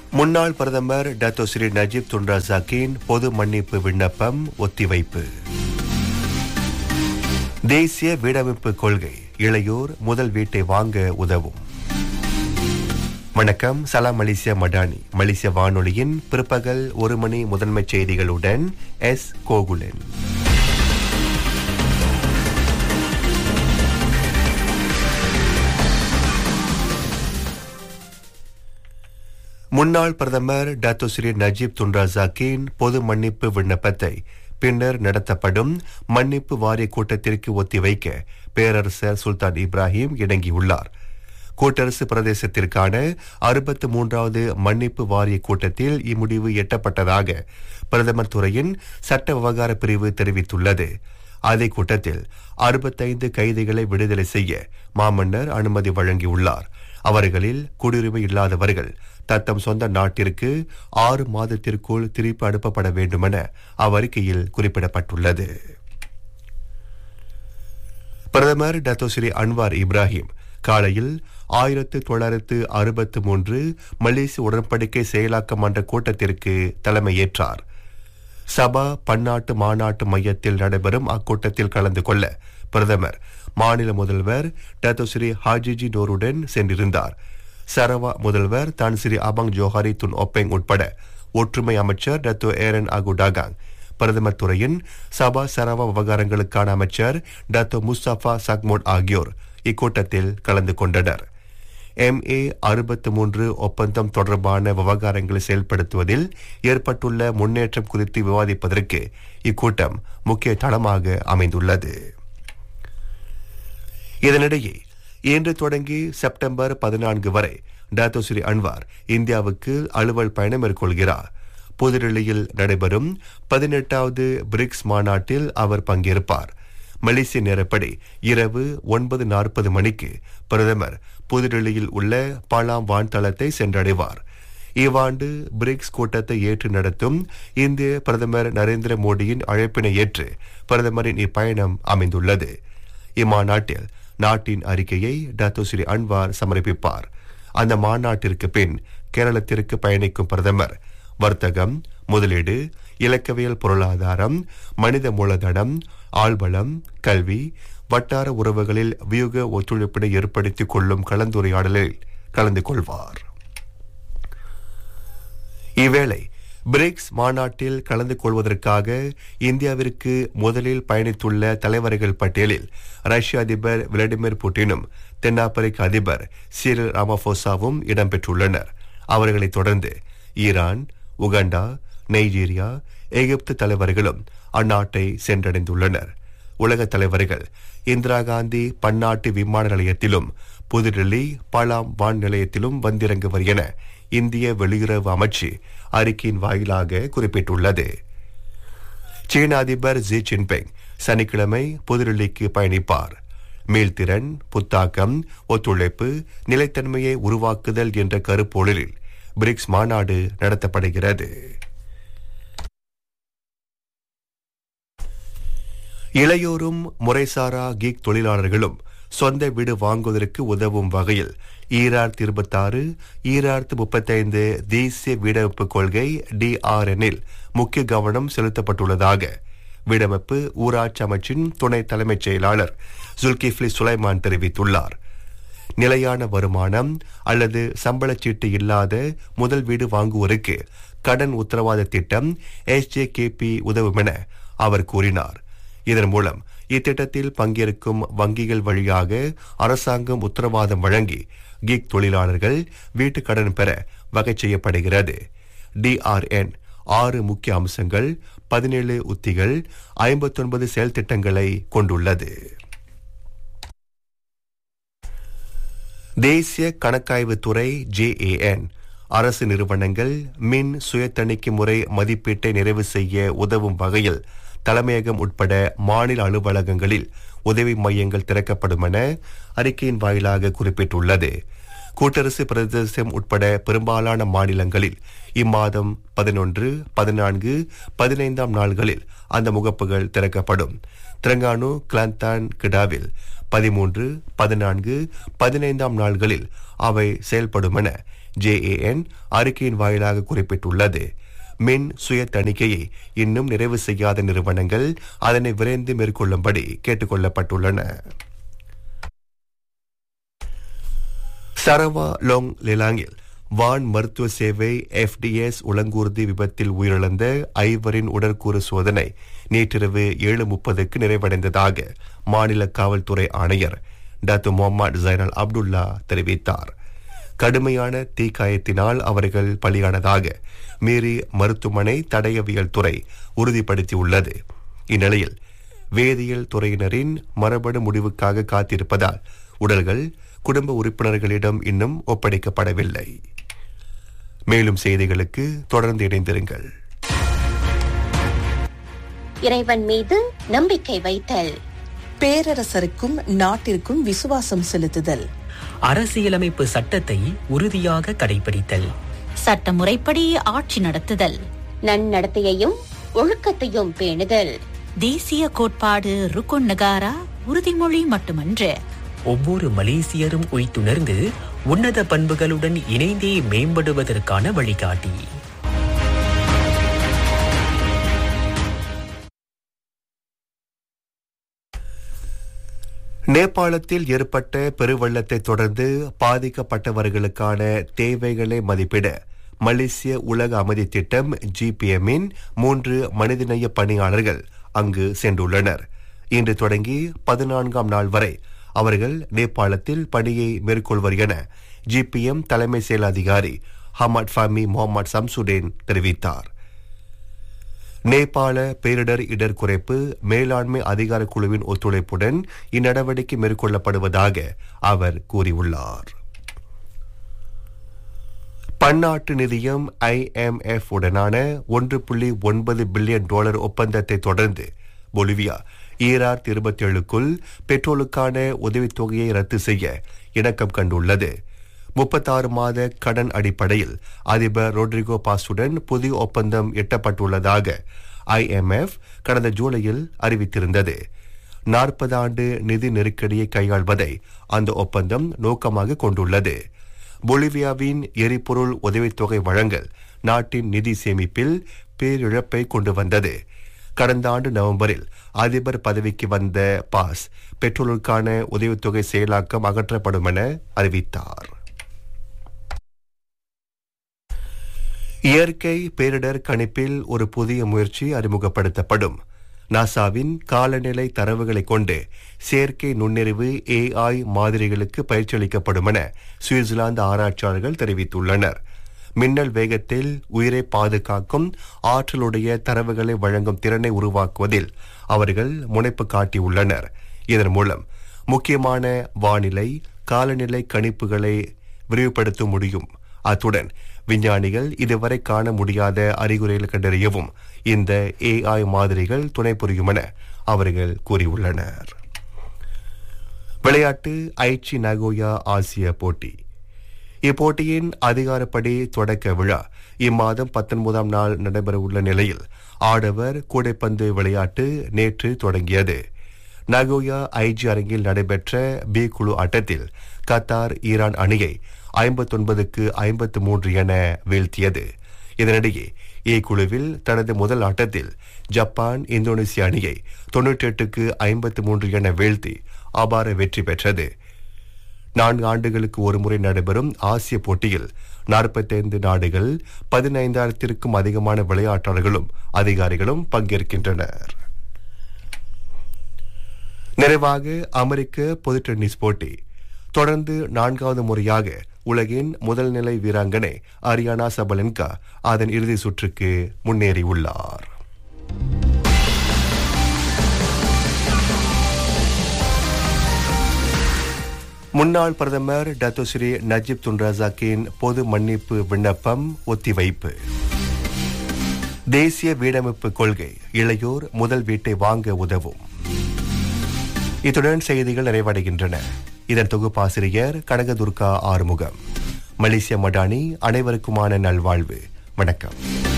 முன்னாள் பிரதமர் Dato Seri Najib Tun ரசாக்கின் பொது மன்னிப்பு விண்ணப்பம் ஒத்திவைப்பு தேசிய வீடமைப்பு கொள்கை இளையோர் முதல் வீட்டை வாங்க உதவும் வணக்கம் சலாம் மலேசியா மடானி மலேசிய வானொலியின் பிற்பகல் ஒரு மணி முதன்மைச் செய்திகளுடன் எஸ் கோகுலன் முன்னாள் பிரதமர் டாத்தோ ஸ்ரீ நஜீப் துன் ரசாக்கின் பொது மன்னிப்பு விண்ணப்பத்தை பின்னர் நடத்தப்படும் மன்னிப்பு வாரிய கூட்டத்திற்கு ஒத்திவைக்க பேரரசர் சுல்தான் இப்ராஹிம் இணங்கியுள்ளார் கூட்டரசு பிரதேசத்திற்கான அறுபத்து மூன்றாவது மன்னிப்பு வாரிய கூட்டத்தில் இம்முடிவு எட்டப்பட்டதாக பிரதமர் துறையின் சட்ட விவகார பிரிவு தெரிவித்துள்ளது அதே கூட்டத்தில் அறுபத்தைந்து கைதிகளை விடுதலை செய்ய மாமன்னர் அனுமதி வழங்கியுள்ளார் அவர்களில் குடியுரிமை இல்லாதவர்கள் தத்தம் சொந்த நாட்டிற்கு ஆறு மாதத்திற்குள் திருப்பி அனுப்பப்பட வேண்டுமென அவ்வறிக்கையில் குறிப்பிடப்பட்டுள்ளது பிரதமர் டத்தோஸ்ரீ அன்வார் இப்ராஹிம் காலையில் ஆயிரத்து தொள்ளாயிரத்து அறுபத்து மூன்று மலேசிய உடன்படிக்கை செயலாக்க மன்ற கூட்டத்திற்கு தலைமையேற்றார் சபா பன்னாட்டு மாநாட்டு மையத்தில் நடைபெறும் அக்கூட்டத்தில் கலந்து கொள்ள பிரதமர் மாநில முதல்வர் டத்தோஸ்ரீ ஹாஜிஜி நோருடன் சென்றிருந்தார் சரவா முதல்வர் Tan Sri Abang Johari Tun Openg உட்பட ஒற்றுமை அமைச்சர் டத்தோ ஏரன் அகுடாகாங் பிரதமர் துறையின் சபா சரவா விவகாரங்களுக்கான அமைச்சர் டத்தோ முஸ்தபா சக்மோட் ஆகியோர் இக்கூட்டத்தில் கலந்து கொண்டனர் எம்ஏ அறுபத்து மூன்று ஒப்பந்தம் தொடர்பான விவகாரங்களை செயல்படுத்துவதில் ஏற்பட்டுள்ள முன்னேற்றம் குறித்து விவாதிப்பதற்கு இக்கூட்டம் முக்கிய தளமாக அமைந்துள்ளது இதனிடையே இன்று தொடங்கி செப்டம்பர் பதினான்கு வரை டாத்தோ ஸ்ரீ அன்வார் இந்தியாவுக்கு அலுவல் பயணம் மேற்கொள்கிறார் புதுடில்லியில் நடைபெறும் பதினெட்டாவது பிரிக்ஸ் மாநாட்டில் அவர் பங்கேற்பார் மலேசிய நேரப்படி இரவு ஒன்பது நாற்பது மணிக்கு பிரதமர் புதுடில்லியில் உள்ள பாலாம் வான்தளத்தை சென்றடைவார் இவ்வாண்டு பிரிக்ஸ் கூட்டத்தை ஏற்று நடத்தும் இந்திய பிரதமர் நரேந்திர மோடியின் அழைப்பினை ஏற்று பிரதமரின் இப்பயணம் அமைந்துள்ளது இம்மாநாட்டில் நாட்டின் அறிக்கையை டாத்தோ ஸ்ரீ அன்வார் சமர்ப்பிப்பார் அந்த மாநாட்டிற்கு பின் கேரளத்திற்கு பயணிக்கும் பிரதமர் வர்த்தகம் முதலீடு இலக்கவியல் பொருளாதாரம் மனித மூலதனம் ஆள்வளம் கல்வி வட்டார உறவுகளில் வியூக ஒத்துழைப்பினை ஏற்படுத்திக் கொள்ளும் கலந்துரையாடலில் கலந்து கொள்வார் இவ்வேளை பிரிக்ஸ் மாநாட்டில் கலந்து கொள்வதற்காக இந்தியாவிற்கு முதலில் பயணித்துள்ள தலைவர்கள் பட்டியலில் ரஷ்ய அதிபர் விளாடிமிர் புட்டினும் தென்னாப்பிரிக்க அதிபர் சீரல் ராமபோசாவும் இடம்பெற்றுள்ளனர் அவர்களைத் தொடர்ந்து ஈரான் உகண்டா நைஜீரியா எகிப்து தலைவர்களும் அந்நாட்டை சென்றடைந்துள்ளனர் உலக தலைவர்கள் இந்திரா காந்தி பன்னாட்டு விமான நிலையத்திலும் புதுடில்லி பலாம் வான் நிலையத்திலும் வந்திறங்குவர் என இந்திய வெளியுறவு அமைச்சு அறிக்கையின் வாயிலாக குறிப்பிட்டுள்ளது சீன அதிபர் ஜி ஜின்பிங் சனிக்கிழமை புதுடில்லிக்கு பயணிப்பார் மீள்திறன் புத்தாக்கம் ஒத்துழைப்பு நிலைத்தன்மையை உருவாக்குதல் என்ற கருப்பொருளில் பிரிக்ஸ் மாநாடு நடத்தப்படுகிறது இளையோரும் முறைசாரா கீக் தொழிலாளர்களும் சொந்த வீடு வாங்குவதற்கு உதவும் வகையில் ஈராயிரத்தி இருபத்தாறு ஈராயிரத்து முப்பத்தைந்து தேசிய வீடமைப்பு கொள்கை டிஆர்எனில் முக்கிய கவனம் செலுத்தப்பட்டுள்ளதாக வீடமைப்பு ஊராட்சி அமைச்சின் துணை தலைமைச் செயலாளர் ஜுல்கிஃப்லி சுலைமான் தெரிவித்துள்ளார் நிலையான வருமானம் அல்லது சம்பளச்சீட்டு இல்லாத முதல் வீடு வாங்குவோருக்கு கடன் உத்தரவாத திட்டம் எஸ்ஜேகேபி உதவும் என அவர் கூறினார் இதன் மூலம் இத்திட்டத்தில் பங்கேற்கும் வங்கிகள் வழியாக அரசாங்கம் உத்தரவாதம் வழங்கி கிக் தொழிலாளர்கள் வீட்டு கடன் பெற வகை செய்யப்படுகிறது டிஆர்என் ஆறு முக்கிய அம்சங்கள் பதினேழு உத்திகள் ஐம்பத்தொன்பது செயல் திட்டங்களை கொண்டுள்ளது தேசிய கணக்காய்வு துறை ஜேஏஎன் அரசு நிறுவனங்கள் மின் சுய தணிக்கை முறை மதிப்பீட்டை நிறைவு செய்ய உதவும் வகையில் தலைமையகம் உட்பட மாநில அலுவலகங்களில் உதவி மையங்கள் திறக்கப்படும் என அறிக்கையின் வாயிலாக குறிப்பிட்டுள்ளது கூட்டரசு பிரதேசம் உட்பட பெரும்பாலான மாநிலங்களில் இம்மாதம் பதினொன்று பதினான்கு பதினைந்தாம் நாள்களில் அந்த முகப்புகள் திறக்கப்படும் திரங்கானு கிளாந்தான் கிடாவில் பதிமூன்று பதினான்கு பதினைந்தாம் நாள்களில் அவை செயல்படும் என ஜேஏஎன் அறிக்கையின் வாயிலாக குறிப்பிட்டுள்ளது மின் சுய தணிக்கையை இன்னும் நிறைவு செய்யாத நிறுவனங்கள் அதனை விரைந்து மேற்கொள்ளும்படி கேட்டுக் கொள்ளப்பட்டுள்ளன சரவா லோங் லிலாங்கில் வான் மருத்துவ சேவை எஃப்டிஎஸ் உலங்கூர்தி விபத்தில் உயிரிழந்த ஐவரின் உடற்கூறு சோதனை நேற்றிரவு ஏழு முப்பதுக்கு நிறைவடைந்ததாக மாநில காவல்துறை ஆணையர் டாக்டர் முகமது ஜைனல் அப்துல்லா தெரிவித்தார் கடுமையான தீக்காயத்தினால் அவர்கள் பலியானதாக மீறி மருத்துவமனை தடயவியல் துறை உறுதிப்படுத்தியுள்ளது இந்நிலையில் வேதியியல் துறையினரின் மரபணு முடிவுக்காக காத்திருப்பதால் உடல்கள் குடும்ப உறுப்பினர்களிடம் இன்னும் ஒப்படைக்கப்படவில்லை மேலும் செய்திகளுக்கு தொடர்ந்து இணைந்திருங்கள் இறைவன் மீது நம்பிக்கை வைத்தல் பேரரசருக்கும் நாட்டிற்கும் விசுவாசம் செலுத்துதல் அரசியலமைப்பு சட்டத்தை உறுதியாக கடைபிடித்தல் சட்ட முறைப்படி ஆட்சி நடத்துதல் நன்னடத்தையையும் ஒழுக்கத்தையும் பேணுதல் தேசிய கோட்பாடு ருக்குன் நகாரா உறுதிமொழி மட்டுமன்று ஒவ்வொரு மலேசியரும் உய்த்துணர்ந்து உன்னத பண்புகளுடன் இணைந்தே மேம்படுவதற்கான வழிகாட்டி நேபாளத்தில் ஏற்பட்ட பெருவெள்ளத்தை தொடர்ந்து பாதிக்கப்பட்டவர்களுக்கான தேவைகளை மதிப்பிட மலேசிய உலக அமைதி திட்டம் ஜிபிஎம்மின் மூன்று மனிதநேய பணியாளர்கள் அங்கு சென்றுள்ளனர் இன்று தொடங்கி பதினான்காம் நாள் வரை அவர்கள் நேபாளத்தில் பணியை மேற்கொள்வர் என ஜிபிஎம் தலைமை செயல் அதிகாரி ஹமட் ஃபமி முகமது சம்சுடேன் தெரிவித்தார் நேபாள பேரிடர் இடர் குறைப்பு மேலாண்மை அதிகார குழுவின் ஒத்துழைப்புடன் இந்நடவடிக்கை மேற்கொள்ளப்படுவதாக அவர் கூறியுள்ளார் பன்னாட்டு நிதியம் ஐஎம்எஃப் உடனான ஒன்று புள்ளி ஒன்பது பில்லியன் டாலர் ஒப்பந்தத்தை தொடர்ந்து பொலிவியா ஈராயிரத்தி இருபத்தி ஏழுக்குள் பெட்ரோலுக்கான உதவித்தொகையை ரத்து செய்ய இணக்கம் கண்டுள்ளது முப்பத்தாறு மாத கடன் அடிப்படையில் அதிபர் ரோட்ரிகோ பாஸுடன் புதிய ஒப்பந்தம் எட்டப்பட்டுள்ளதாக ஐஎம்எஃப் கடந்த ஜூலையில் அறிவித்திருந்தது நாற்பது ஆண்டு நிதி நெருக்கடியை கையாள்வதை அந்த ஒப்பந்தம் நோக்கமாக கொண்டுள்ளது பொலிவியாவின் எரிபொருள் உதவித்தொகை வழங்கல் நாட்டின் நிதி சேமிப்பில் பேரிழப்பை கொண்டு வந்தது கடந்த ஆண்டு நவம்பரில் அதிபர் பதவிக்கு வந்த பாஸ் பெட்ரோலுக்கான உதவித்தொகை செயலாக்கம் அகற்றப்படும் என அறிவித்தார் இயற்கை பேரிடர் கணிப்பில் ஒரு புதிய முயற்சி அறிமுகப்படுத்தப்படும் நாசாவின் காலநிலை தரவுகளை கொண்டு செயற்கை நுண்ணறிவு ஏஐ மாதிரிகளுக்கு பயிற்சியளிக்கப்படும் என சுவிட்சர்லாந்து ஆராய்ச்சியாளர்கள் தெரிவித்துள்ளனர் மின்னல் வேகத்தில் உயிரை பாதுகாக்கும் ஆற்றலுடைய தரவுகளை வழங்கும் திறனை உருவாக்குவதில் அவர்கள் முனைப்பு காட்டியுள்ளனர் இதன் மூலம் முக்கியமான வானிலை காலநிலை கணிப்புகளை விரிவுபடுத்த முடியும் அத்துடன் விஞ்ஞானிகள் இதுவரை காண முடியாத அறிகுறிகள் கண்டறியவும் இந்த ஏஐ மாதிரிகள் துணை புரியும் என அவர்கள் கூறியுள்ளனர் விளையாட்டு ஐச்சி நகோயா ஆசிய போட்டி இப்போட்டியின் அதிகாரப்படி தொடக்க விழா இம்மாதம் பத்தொன்பதாம் நாள் நடைபெறவுள்ள நிலையில் ஆடவர் கூடைப்பந்து விளையாட்டு நேற்று தொடங்கியது நகோயா ஐஜி அரங்கில் நடைபெற்ற பி குழு ஆட்டத்தில் கத்தார் ஈரான் அணியை ஐம்பத்தொன்பதுக்கு ஐம்பத்து மூன்று என வீழ்த்தியது இதனிடையே ஏ குழுவில் தனது முதல் ஆட்டத்தில் ஜப்பான் இந்தோனேசிய அணியை தொன்னூற்றி எட்டுக்கு ஐம்பத்து மூன்று என வீழ்த்தி அபார வெற்றி பெற்றது நான்கு ஆண்டுகளுக்கு ஒருமுறை நடைபெறும் ஆசிய போட்டியில் நாற்பத்தைந்து நாடுகள் பதினைந்தாயிரத்திற்கும் அதிகமான விளையாட்டாளர்களும் அதிகாரிகளும் பங்கேற்கின்றனர் நிறைவாக அமெரிக்க பொது டென்னிஸ் போட்டி தொடர்ந்து நான்காவது முறையாக உலகின் முதல் நிலை வீராங்கனை அரியானா சபலென்கா அதன் இறுதி சுற்றுக்கு முன்னேறியுள்ளார் முன்னாள் பிரதமர் டத்தோஸ்ரீ நஜீப் துன்ராசாக்கின் பொது மன்னிப்பு விண்ணப்பம் ஒத்திவைப்பு தேசிய வீடமைப்பு கொள்கை இளையோர் முதல் வீட்டை வாங்க உதவும் இத்துடன் செய்திகள் நிறைவடைகின்றன இதன் தொகுப்பாசிரியர் கனகதுர்கா ஆறுமுகம் மலேசிய மடானி அனைவருக்குமான நல்வாழ்வு வணக்கம்